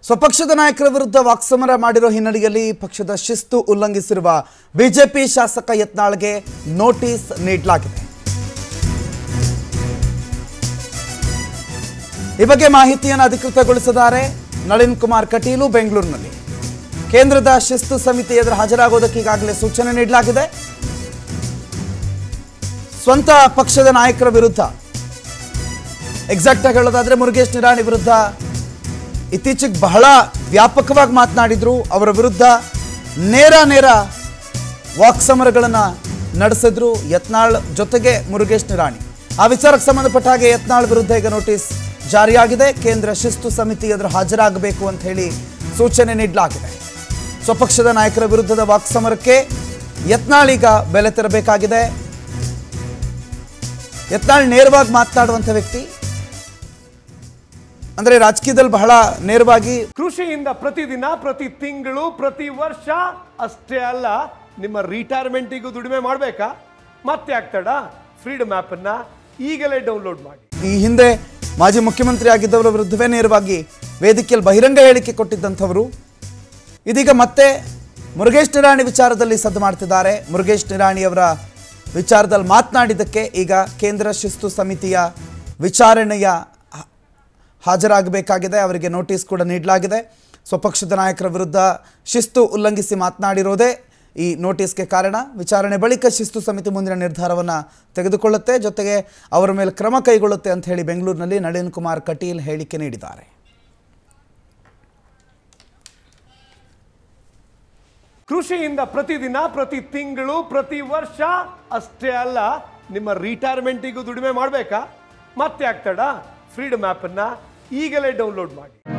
ಸ್ವಪಕ್ಷದ ನಾಯಕರ ವಿರುದ್ಧ ವಾಕ್ಸಮರ ಮಾಡಿರೋ ಹಿನ್ನೆಲೆಯಲ್ಲಿ ಪಕ್ಷದ ಶಿಸ್ತು ಉಲ್ಲಂಘಿಸಿರುವ ಬಿಜೆಪಿ ಶಾಸಕ ಯತ್ನಾಳ್ಗೆ ನೋಟಿಸ್ ನೀಡಲಾಗಿದೆ ಈ ಬಗ್ಗೆ ಮಾಹಿತಿಯನ್ನು ಅಧಿಕೃತಗೊಳಿಸಿದ್ದಾರೆ ನಳಿನ್ ಕುಮಾರ್ ಕಟೀಲು ಬೆಂಗಳೂರಿನಲ್ಲಿ ಕೇಂದ್ರದ ಶಿಸ್ತು ಸಮಿತಿ ಎದುರು ಹಾಜರಾಗೋದಕ್ಕೆ ಈಗಾಗಲೇ ಸೂಚನೆ ನೀಡಲಾಗಿದೆ ಸ್ವಂತ ಪಕ್ಷದ ನಾಯಕರ ವಿರುದ್ಧ ಎಕ್ಸಾಕ್ಟ್ ಆಗಿ ಹೇಳೋದಾದ್ರೆ ಮುರುಗೇಶ್ ನಿರಾಣಿ ವಿರುದ್ಧ ಇತ್ತೀಚೆಗೆ ಬಹಳ ವ್ಯಾಪಕವಾಗಿ ಮಾತನಾಡಿದ್ರು ಅವರ ವಿರುದ್ಧ ನೇರ ನೇರ ವಾಕ್ಸಮರಗಳನ್ನು ನಡೆಸಿದ್ರು ಯತ್ನಾಳ್ ಜೊತೆಗೆ ಮುರುಗೇಶ್ ನಿರಾಣಿ ಆ ವಿಚಾರಕ್ಕೆ ಸಂಬಂಧಪಟ್ಟ ಹಾಗೆ ಯತ್ನಾಳ್ ವಿರುದ್ಧ ಈಗ ನೋಟಿಸ್ ಜಾರಿಯಾಗಿದೆ ಕೇಂದ್ರ ಶಿಸ್ತು ಸಮಿತಿ ಎದುರು ಹಾಜರಾಗಬೇಕು ಅಂತ ಹೇಳಿ ಸೂಚನೆ ನೀಡಲಾಗಿದೆ ಸ್ವಪಕ್ಷದ ನಾಯಕರ ವಿರುದ್ಧದ ವಾಕ್ಸಮರಕ್ಕೆ ಯತ್ನಾಳ್ ಈಗ ಬೆಲೆ ತೆರಬೇಕಾಗಿದೆ ಯತ್ನಾಳ್ ನೇರವಾಗಿ ಮಾತನಾಡುವಂಥ ವ್ಯಕ್ತಿ ಅಂದ್ರೆ ರಾಜಕೀಯದಲ್ಲಿ ಬಹಳ ನೇರವಾಗಿ ಕೃಷಿಯಿಂದ ಪ್ರತಿದಿನ ಪ್ರತಿ ತಿಂಗಳು ಪ್ರತಿ ವರ್ಷ ಅಷ್ಟೇ ಅಲ್ಲ ನಿಮ್ಮ ರಿಟೈರ್ಮೆಂಟಿಗೂ ದುಡಿಮೆ ಮಾಡಬೇಕಾ ಮತ್ತೆ ಆಗ್ತಾಡ ಫ್ರೀಡಮ್ ಅನ್ನ ಈಗಲೇ ಡೌನ್ಲೋಡ್ ಮಾಡಿ ಈ ಹಿಂದೆ ಮಾಜಿ ಮುಖ್ಯಮಂತ್ರಿ ಆಗಿದ್ದವರ ವಿರುದ್ಧವೇ ನೇರವಾಗಿ ವೇದಿಕೆಯಲ್ಲಿ ಬಹಿರಂಗ ಹೇಳಿಕೆ ಕೊಟ್ಟಿದ್ದಂಥವರು ಇದೀಗ ಮತ್ತೆ ಮುರುಗೇಶ್ ನಿರಾಣಿ ವಿಚಾರದಲ್ಲಿ ಸದ್ದು ಮಾಡ್ತಿದ್ದಾರೆ ಮುರುಗೇಶ್ ನಿರಾಣಿ ಅವರ ವಿಚಾರದಲ್ಲಿ ಮಾತನಾಡಿದ್ದಕ್ಕೆ ಈಗ ಕೇಂದ್ರ ಶಿಸ್ತು ಸಮಿತಿಯ ವಿಚಾರಣೆಯ ಹ- ಹಾಜರಾಗಬೇಕಾಗಿದೆ ಅವರಿಗೆ ನೋಟಿಸ್ ಕೂಡ ನೀಡಲಾಗಿದೆ ಸ್ವಪಕ್ಷದ ನಾಯಕರ ವಿರುದ್ಧ ಶಿಸ್ತು ಉಲ್ಲಂಘಿಸಿ ಮಾತನಾಡಿರೋದೇ ಈ ನೋಟಿಸ್ಗೆ ಕಾರಣ ವಿಚಾರಣೆ ಬಳಿಕ ಶಿಸ್ತು ಸಮಿತಿ ಮುಂದಿನ ನಿರ್ಧಾರವನ್ನು ತೆಗೆದುಕೊಳ್ಳುತ್ತೆ ಜೊತೆಗೆ ಅವರ ಮೇಲೆ ಕ್ರಮ ಕೈಗೊಳ್ಳುತ್ತೆ ಅಂತ ಹೇಳಿ ಬೆಂಗಳೂರಿನಲ್ಲಿ ನಳಿನ್ ಕುಮಾರ್ ಕಟೀಲ್ ಹೇಳಿಕೆ ನೀಡಿದ್ದಾರೆ ಕೃಷಿಯಿಂದ ಪ್ರತಿದಿನ ಪ್ರತಿ ತಿಂಗಳು ಪ್ರತಿ ವರ್ಷ ಅಷ್ಟೇ ಅಲ್ಲ ನಿಮ್ಮ ರಿಟೈರ್ಮೆಂಟಿಗೂ ದುಡಿಮೆ ಮಾಡಬೇಕಾ ಮತ್ತೆ ಆಗ್ತಾಡ ಫ್ರೀಡಮ್ ಅನ್ನ ಈಗಲೇ ಡೌನ್ಲೋಡ್ ಮಾಡಿ